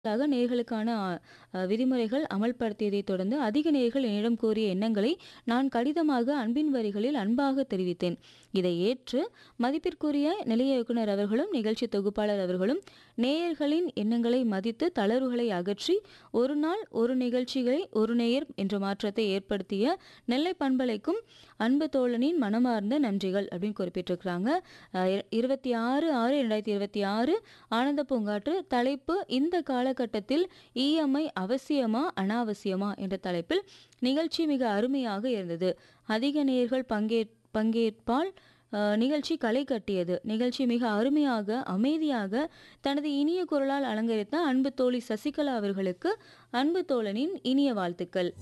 ாக நேயர்களுக்கான அ அ விதிமுறைகள் அமல்படுத்தியதைத் தொடர்ந்து அதிக நேயர்கள் என்னிடம் கூறிய எண்ணங்களை நான் கடிதமாக அன்பின் வரிகளில் அன்பாக தெரிவித்தேன். இதை ஏற்று மதிப்பிற்குரிய நிலைய இயக்குனர் அவர்களும், நிகழ்ச்சி தொகுப்பாளர் அவர்களும் நேயர்களின் எண்ணங்களை மதித்து தளர்வுகளை அகற்றி ஒரு நாள் ஒரு நிகழ்ச்சிகளை ஒரு நேயர் என்ற மாற்றத்தை ஏற்படுத்திய நெல்லை பண்பலைக்கும் அன்பு தோழனின் மனமார்ந்த நன்றிகள் அப்படின்னு குறிப்பிட்டிருக்கிறாங்க. அ 26/6/2026 ஆனந்த பூங்காற்று தலைப்பு இந்த காலகட்டத்தில் இஎம்ஐ அவசியமா? அனாவசியமா? என்ற தலைப்பில் நிகழ்ச்சி மிக அருமையாக இருந்தது. அதிக நேயர்கள் பங்கே பங்கேற்பால் அ நிகழ்ச்சி களை கட்டியது. நிகழ்ச்சி மிக அருமையாக, அமைதியாக தனது இனிய குரலால் அலங்கரித்த அன்பு தோழி சசிகலா அவர்களுக்கு அன்பு தோழனின் இனிய வாழ்த்துக்கள்.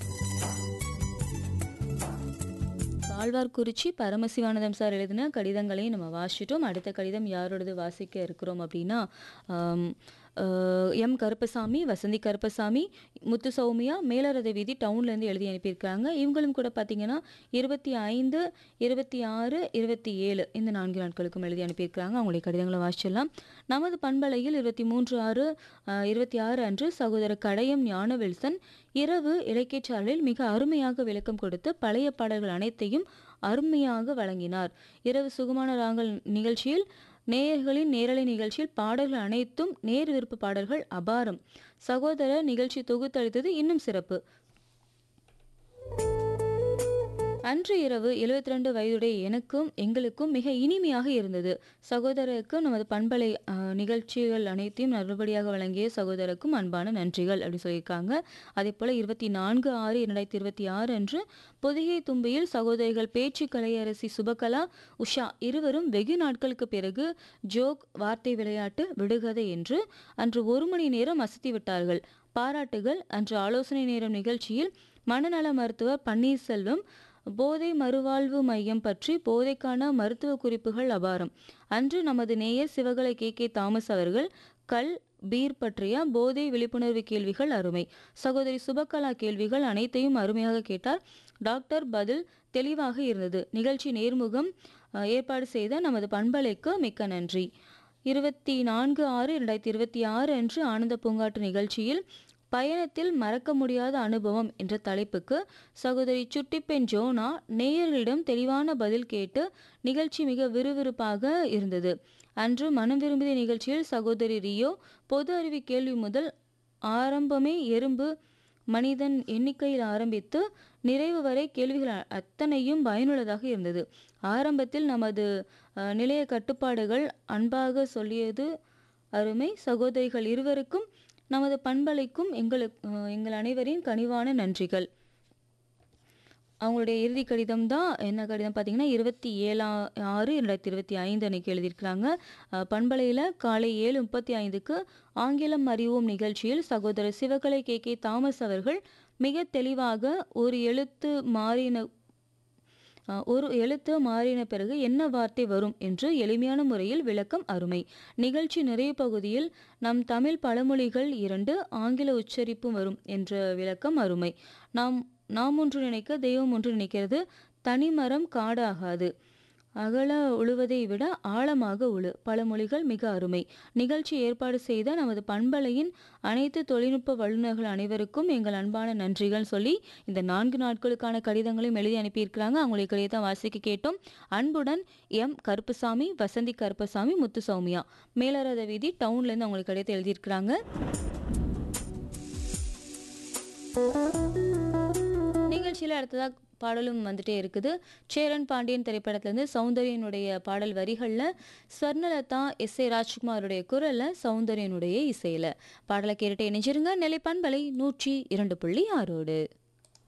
ஆழ்வார்குறிச்சி பரமசிவானந்தம் சார் எழுதின கடிதங்களையும் நம்ம வாசிச்சிட்டோம். அடுத்த கடிதம் யாரோடது வாசிக்க இருக்கிறோம் அப்படின்னா, அம் அ எம். கருப்பசாமி, வசந்தி கருப்பசாமி, முத்து சௌமியா, மேலரத வீதி டவுன்லேருந்து எழுதி அனுப்பியிருக்காங்க. இவங்களும் கூட பார்த்தீங்கன்னா 25, 26, 27 இந்த 4 நாட்களுக்கும் எழுதி அனுப்பியிருக்காங்க. அவங்களுடைய கடிதங்கள வாசிச்சிடலாம். நமது பண்பலையில் 23/6 அ 26 அன்று சகோதரர் கடையம் ஞானவில்சன் இரவு இலக்கியச் சாரலில் மிக அருமையாக விளக்கம் கொடுத்து பழைய பாடல்கள் அனைத்தையும் அருமையாக வழங்கினார். இரவு சுகமான ராகங்கள் நிகழ்ச்சியில் நேயர்களின் நேரலை நிகழ்ச்சியில் பாடல்கள் அனைத்தும் நேர் விருப்ப பாடல்கள் அபாரம். சகோதரர் நிகழ்ச்சி தொகுத்தளித்தது இன்னும் சிறப்பு. அன்று இரவு 72 வயதுடைய எனக்கும், எங்களுக்கும் மிக இனிமையாக இருந்தது. சகோதரருக்கு நமது பண்பலை அ நிகழ்ச்சிகள் அனைத்தையும் நல்லபடியாக வழங்கிய சகோதரருக்கும் அன்பான நன்றிகள் அப்படின்னு சொல்லியிருக்காங்க. அதேபோல 24/6/2026 அன்று பொதிகை தும்பியில் சகோதரிகள் பேச்சு கலையரசி சுபகலா, உஷா இருவரும் வெகு நாட்களுக்கு பிறகு ஜோக், வார்த்தை விளையாட்டு, விடுகதை என்று அன்று ஒரு மணி நேரம் அசத்திவிட்டார்கள். பாராட்டுகள். அன்று ஆலோசனை நேரம் நிகழ்ச்சியில் மனநல மருத்துவர் பன்னீர்செல்வம் போதை மறுவாழ்வு மையம் பற்றி போதைக்கான மருத்துவ குறிப்புகள் அபாரம். அன்று நமது நேயர் சிவகலை கே. கே. தாமஸ் அவர்கள் கள், பீர் பற்றிய போதை விழிப்புணர்வு கேள்விகள் அருமை. சகோதரி சுபகலா கேள்விகள் அனைத்தையும் அருமையாக கேட்டார். டாக்டர் பதில் தெளிவாக இருந்தது. நிகழ்ச்சி நேர்முகம் அ ஏற்பாடு செய்த நமது பண்பலைக்கு மிக்க நன்றி. 24/6/2026 அன்று ஆனந்த பூங்காற்று நிகழ்ச்சியில் பயணத்தில் மறக்க முடியாத அனுபவம் என்ற தலைப்புக்கு சகோதரி சுட்டிப்பெண் ஜோனா நேயர்களிடம் தெளிவான பதில் கேட்டு நிகழ்ச்சி மிக விறுவிறுப்பாக இருந்தது. அன்று மனம் விரும்பிய நிகழ்ச்சியில் சகோதரி ரியோ பொது அறிவு கேள்வி முதல் ஆரம்பமே எறும்பு, மனிதன் எண்ணிக்கையில் ஆரம்பித்து நிறைவு வரை கேள்விகள் அத்தனையும் பயனுள்ளதாக இருந்தது. ஆரம்பத்தில் நமது அ நிலைய கட்டுப்பாடுகள் அன்பாக சொல்லியது அருமை. சகோதரிகள் இருவருக்கும், நமது பண்பலைக்கும் எங்களுக் அ எங்கள் அனைவரின் கனிவான நன்றிகள். அவங்களுடைய இறுதி கடிதம் தான் என்ன கடிதம் பார்த்தீங்கன்னா 27/6/2025 அன்னைக்கு எழுதியிருக்கிறாங்க. அ பண்பலையில காலை 7:35க்கு ஆங்கிலம் அறிவோம் நிகழ்ச்சியில் சகோதரர் சிவகலை கே. கே. தாமஸ் அவர்கள் மிக தெளிவாக ஒரு எழுத்து மாறின அ ஒரு எழுத்து மாறின பிறகு என்ன வார்த்தை வரும் என்று எளிமையான முறையில் விளக்கம் அருமை. நிகழ்ச்சி நிறைவு பகுதியில் நம் தமிழ் பழமொழிகள் 2 ஆங்கில உச்சரிப்பும் வரும் என்ற விளக்கம் அருமை. நாம் நாம் ஒன்று நினைக்க தெய்வம் ஒன்று நினைக்கிறது. தனிமரம் காடாகாது. அகல உழுவதை விட ஆழமாக உழு. பழமொழிகள் மிக அருமை. நிகழ்ச்சி ஏற்பாடு செய்த நமது பண்பலையின் அனைத்து தொழில்நுட்ப வல்லுநர்கள் அனைவருக்கும் எங்கள் அன்பான நன்றிகள் சொல்லி இந்த 4 நாட்களுக்கான கடிதங்களையும் எழுதி அனுப்பியிருக்கிறாங்க. அவங்களுடைய கடிதத்த வாசிக்க கேட்டோம். அன்புடன் எம். கருப்பசாமி, வசந்தி கருப்பசாமி, முத்து சௌமியா. மேலரத வீதி டவுன்லேருந்து அவங்களுக்கு கடிதத்த எழுதியிருக்கிறாங்க. நிகழ்ச்சியில அடுத்ததா பாடலும் வந்துட்டே இருக்குது. சேரன் பாண்டியன் திரைப்படத்திலேருந்து சௌந்தர்யனுடைய பாடல் வரிகள்ல ஸ்வர்ணலதா, எஸ். ஏ. ராஜ்குமாருடைய குரல்ல சௌந்தர்யனுடைய இசையில. பாடல கேட்டுட்டே இணைஞ்சிருங்க. நெல்லை பண்பலை 102.6 ஓடு.